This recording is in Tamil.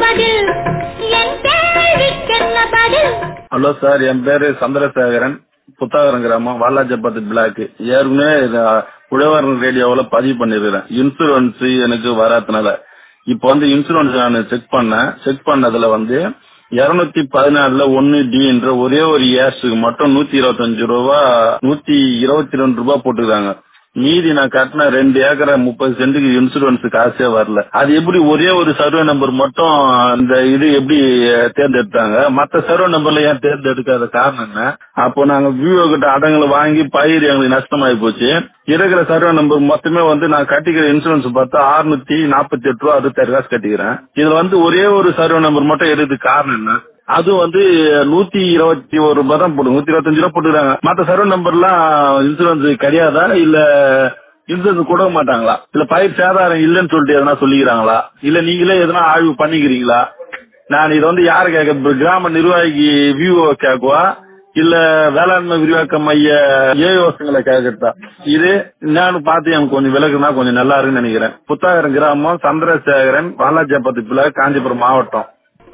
பதில் என் கேள்விக்கென்ன பதில் ஹலோ சார் என் பேரு சந்திரசேகரன் புத்தாகரம் கிராமம் வாலாஜாபாத் பிளாக் ஏற்கனவே இத உழவரன் ரேடியோவில் பதிவு பண்ணிருக்கிறேன் இன்சூரன்ஸ் எனக்கு வராதனால இப்போ வந்து இன்சூரன்ஸ் நான் செக் பண்ணேன் செக் பண்ணதுல வந்து இருநூத்தி பதினாலுல ஒன்னு டி என்ற ஒரே ஒரு ஏர்ஸுக்கு மட்டும் நூத்தி இருபத்தஞ்சு ரூபா நூத்தி இருபத்தி ரெண்டு ரூபாய் போட்டுக்கிறாங்க மீதி நான் கட்டின ரெண்டு ஏக்கரை முப்பது சென்ட்டுக்கு இன்சூரன்ஸ் காசே வரல அது எப்படி ஒரே ஒரு சர்வே நம்பர் மட்டும் அந்த இது எப்படி தேர்ந்தெடுத்தாங்க மத்த சர்வே நம்பர்ல ஏன் தேர்ந்தெடுக்காத காரணம் என்ன அப்போ நாங்க விவோ கிட்ட அடங்களை வாங்கி பயிர் எங்களுக்கு நஷ்டமாயி போச்சு இருக்கிற சர்வே நம்பர் மொத்தமே வந்து நான் கட்டிக்கிற இன்சூரன்ஸ் பார்த்தா அறுநூத்தி நாற்பத்தி எட்டு ரூபா அறுபத்தாயிரம் காசு கட்டிக்கிறேன் இதுல வந்து ஒரே ஒரு சர்வே நம்பர் மட்டும் எடுக்கிறதுக்கு காரணம் என்ன அது வந்து நூத்தி இருபத்தி ஒரு ரூபாய் தான் போடு நூத்தி இருபத்தஞ்சு ரூபா போட்டுக்கிறாங்க மத்த சர்வ நம்பர்லாம் இன்சூரன்ஸ் கிடையாதா இல்ல இன்சூரன்ஸ் கொடுக்க மாட்டாங்களா இல்ல பயிர் சேதாரம் இல்லைன்னு சொல்லிட்டு எதனா சொல்லிக்கிறாங்களா இல்ல நீங்களே எதனா ஆய்வு பண்ணிக்கிறீங்களா நான் இதை வந்து யாரு கேட்க கிராம நிர்வாகி விஓ கேக்குவா இல்ல வேளாண்மை விரிவாக்க மைய ஏயோசங்களை கேட்கறதா இது நான் பார்த்து எனக்கு கொஞ்சம் விலகுனா கொஞ்சம் நல்லா இருக்குன்னு நினைக்கிறேன் புத்தாகரம் கிராமம் சந்திரசேகரன் வாலாஜாபத்து பிள்ளை காஞ்சிபுரம் மாவட்டம்